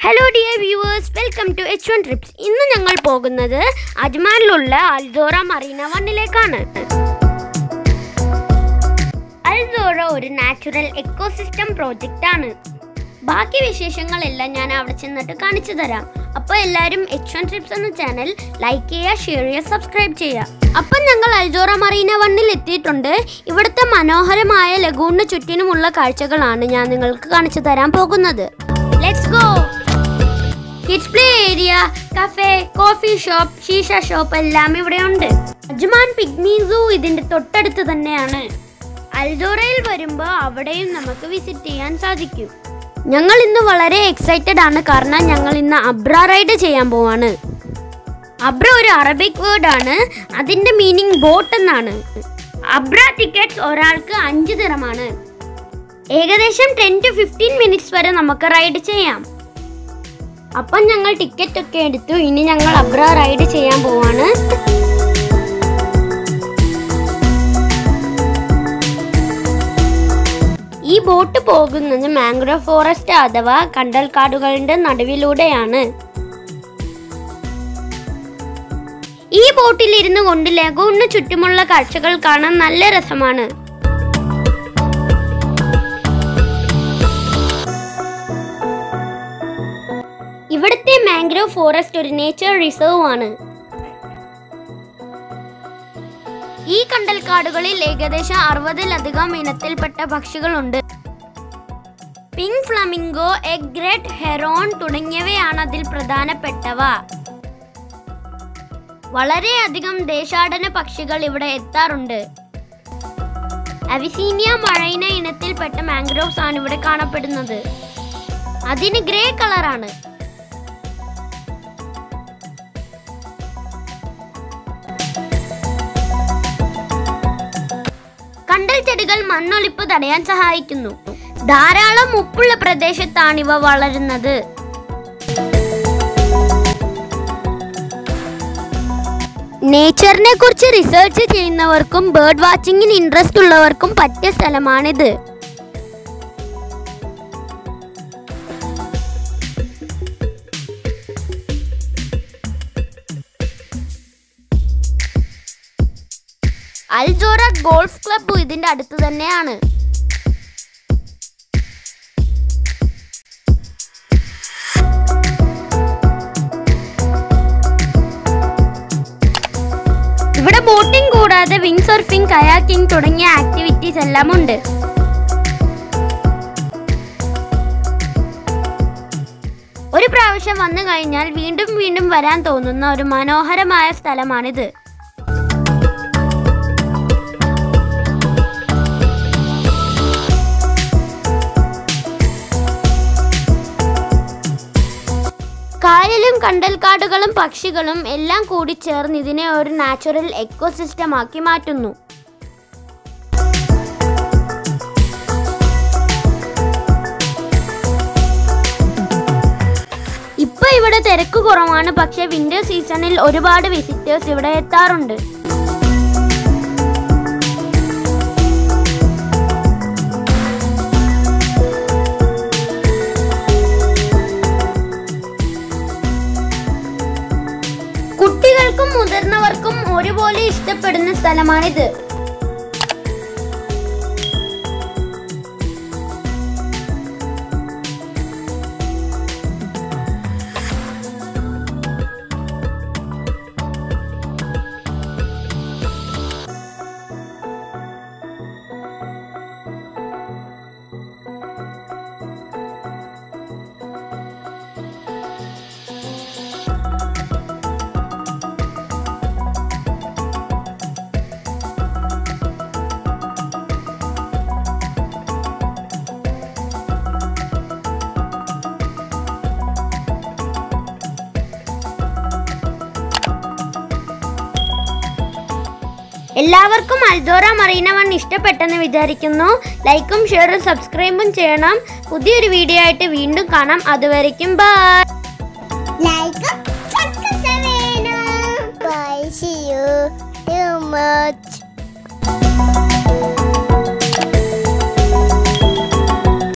Hello dear viewers welcome to H one trips ഇന്ന് ഞങ്ങൾ പോകുന്നത് അജ്മാനിലുള്ള അൽദോറ മറീന വണ്ണിലേക്കാണ് അൽദോറ ഒരു നാച്ചുറൽ എക്കോസിസ്റ്റം പ്രോജക്റ്റ് ആണ് ബാക്കി വിശേഷങ്ങളെല്ലാം ഞാൻ അവിടെ ചെന്നിട്ട് കാണിച്ചു തരാം അപ്പോൾ എല്ലാവരും എച്ച് വൺ ട്രിപ്സ് എന്ന ചാനൽ ലൈക്ക് ചെയ്യുക ഷെയർ ചെയ്യുക സബ്സ്ക്രൈബ് ചെയ്യുക അപ്പം ഞങ്ങൾ അൽജോറ മറീന വണ്ണിൽ എത്തിയിട്ടുണ്ട് ഇവിടുത്തെ മനോഹരമായ ലഗൂണിന് ചുറ്റിനുമുള്ള കാഴ്ചകളാണ് ഞാൻ നിങ്ങൾക്ക് കാണിച്ചു തരാൻ പോകുന്നത് let's go kids play area cafe coffee shop shisha shop എല്ലാം ഇവിടെയുണ്ട് അജ്മാൻ പിഗ്മി സൂ ഇതിന്റെ തൊട്ടടുത്ത് തന്നെയാണ് അൽജോറയിൽ വരുമ്പോൾ അവിടെയും നമുക്ക് വിസിറ്റ് ചെയ്യാൻ സാധിക്കും ഞങ്ങൾ ഇന്ന് വളരെ എക്സൈറ്റഡ് ആണ് കാരണം ഞങ്ങൾ ഇന്ന് അബ്ര റൈഡ് ചെയ്യാൻ പോവാണ് അബ്ര ഒരു അറബിക് വേർഡ് ആണ് അതിന്റെ മീനിങ് ബോട്ട് എന്നാണ് അബ്ര ടിക്കറ്റ്സ് ഒരാൾക്ക് അഞ്ച് ദിറമാണ് ഏകദേശം ടെൻ ടു ഫിഫ്റ്റീൻ മിനിറ്റ്സ് വരെ നമുക്ക് റൈഡ് ചെയ്യാം അപ്പം ഞങ്ങൾ ടിക്കറ്റ് ഒക്കെ എടുത്തു ഇനി ഞങ്ങൾ അബ്ര റൈഡ് ചെയ്യാൻ പോവാണ് ഈ ബോട്ട് പോകുന്നത് മാംഗ്രോ ഫോറസ്റ്റ് അഥവാ കണ്ടൽക്കാടുകളുടെ നടുവിലൂടെയാണ് ഈ ബോട്ടിൽ ഇരുന്നു കൊണ്ട് ലഗൂണിന് ചുറ്റുമുള്ള കാഴ്ചകൾ കാണാൻ നല്ല രസമാണ് ഇവിടുത്തെ മാംഗ്രോ ഫോറസ്റ്റ് ഒരു നേച്ചർ റിസർവ് ആണ് ഈ കണ്ടൽക്കാടുകളിൽ ഏകദേശം അറുപതിലധികം ഇനത്തിൽപ്പെട്ട പക്ഷികളുണ്ട് പിങ്ക് ഫ്ലമിംഗോ എഗ്രെറ്റ് ഹെറോൺ തുടങ്ങിയവയാണ് അതിൽ പ്രധാനപ്പെട്ടവ വളരെയധികം ദേശാടന പക്ഷികൾ ഇവിടെ എത്താറുണ്ട് അവിസീനിയ മഴയിന ഇനത്തിൽപ്പെട്ട മാംഗ്രോവ്സ് ആണ് ഇവിടെ കാണപ്പെടുന്നത് അതിന് ഗ്രേ കളറാണ് കണ്ടൽ ചെടികൾ മണ്ണൊലിപ്പ് തടയാൻ സഹായിക്കുന്നു ധാരാളം ഉപ്പുള്ള പ്രദേശത്താണ് ഇവ വളരുന്നത് നേച്ചറിനെ കുറിച്ച് റിസർച്ച് ചെയ്യുന്നവർക്കും ബേർഡ് വാച്ചിങ്ങിന് ഇൻട്രസ്റ്റ് ഉള്ളവർക്കും പറ്റിയ സ്ഥലമാണിത് അൽജോറ ഗോൾഫ് ക്ലബ്ബ് ഇതിന്റെ അടുത്ത് തന്നെയാണ് ഇവിടെ ബോട്ടിംഗ് കൂടാതെ വിങ് സർഫിംഗ് കയാക്കിംഗ് തുടങ്ങിയ ആക്ടിവിറ്റീസ് എല്ലാം ഉണ്ട് ഒരു പ്രാവശ്യം വന്നു കഴിഞ്ഞാൽ വീണ്ടും വീണ്ടും വരാൻ തോന്നുന്ന ഒരു മനോഹരമായ സ്ഥലമാണിത് കായലും കണ്ടൽക്കാടുകളും പക്ഷികളും എല്ലാം കൂടി ചേർന്ന് ഇതിനെ ഒരു നാച്ചുറൽ എക്കോസിസ്റ്റം ആക്കി മാറ്റുന്നു ഇപ്പൊ ഇവിടെ തിരക്ക് കുറവാണ് പക്ഷെ വിന്റർ സീസണിൽ ഒരുപാട് വിസിറ്റേഴ്സ് ഇവിടെ എത്താറുണ്ട് കുട്ടികൾക്കും മുതിർന്നവർക്കും ഒരുപോലെ ഇഷ്ടപ്പെടുന്ന സ്ഥലമാണിത് എല്ലാവർക്കും അൽദോറ മറീന വൺ ഇഷ്ടപ്പെട്ടെന്ന് വിചാരിക്കുന്നു ലൈക്കും ഷെയറും സബ്സ്ക്രൈബും ചെയ്യണം പുതിയൊരു വീഡിയോ ആയിട്ട് വീണ്ടും കാണാം അതുവരയ്ക്കും bye Like a subscribe. Bye. See you too much.